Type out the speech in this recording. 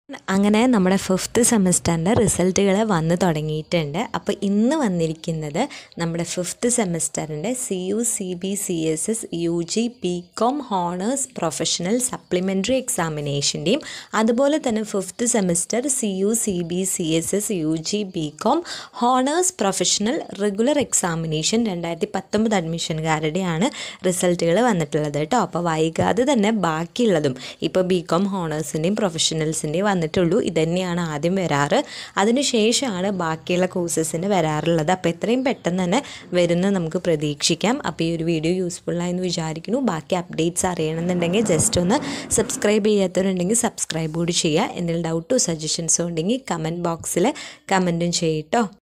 അങ്ങനെ നമ്മുടെ ഫിഫ്ത്ത് സെമസ്റ്ററിൻ്റെ റിസൾട്ടുകൾ വന്ന് തുടങ്ങിയിട്ടുണ്ട് അപ്പോൾ ഇന്ന് വന്നിരിക്കുന്നത് നമ്മുടെ ഫിഫ്ത്ത് സെമസ്റ്ററിൻ്റെ C U C B C S S U G B com honours professional supplementary എക്സാമിനേഷൻ്റെയും അതുപോലെ തന്നെ fifth semester C U C B C S S U G B com honours professional regular examination രണ്ടായിരത്തി പത്തൊമ്പത് അഡ്മിഷൻകാരുടെയാണ് റിസൾട്ടുകൾ വന്നിട്ടുള്ളത് കേട്ടോ അപ്പോൾ വൈകാതെ തന്നെ ബാക്കിയുള്ളതും ഇപ്പോൾ ബി കോം ഹോണേഴ്സിൻ്റെയും പ്രൊഫഷണൽസിൻ്റെയും വന്നിട്ടുള്ളൂ ഇതന്നെയാണ് ആദ്യം വരാറ് അതിനുശേഷമാണ് ബാക്കിയുള്ള കോഴ്സസിന് വരാറുള്ളത് അപ്പോൾ എത്രയും പെട്ടെന്ന് തന്നെ വരുന്ന നമുക്ക് പ്രതീക്ഷിക്കാം അപ്പോൾ ഈ ഒരു വീഡിയോ യൂസ്ഫുള്ളായെന്ന് വിചാരിക്കുന്നു ബാക്കി അപ്ഡേറ്റ്സ് അറിയണമെന്നുണ്ടെങ്കിൽ ജസ്റ്റ് ഒന്ന് സബ്സ്ക്രൈബ് ചെയ്യാത്തവരുണ്ടെങ്കിൽ സബ്സ്ക്രൈബ് കൂടി ചെയ്യുക എന്തെങ്കിലും ഡൗട്ടോ സജഷൻസോ ഉണ്ടെങ്കിൽ കമൻറ്റ് ബോക്സിൽ കമൻറ്റും ചെയ്യട്ടോ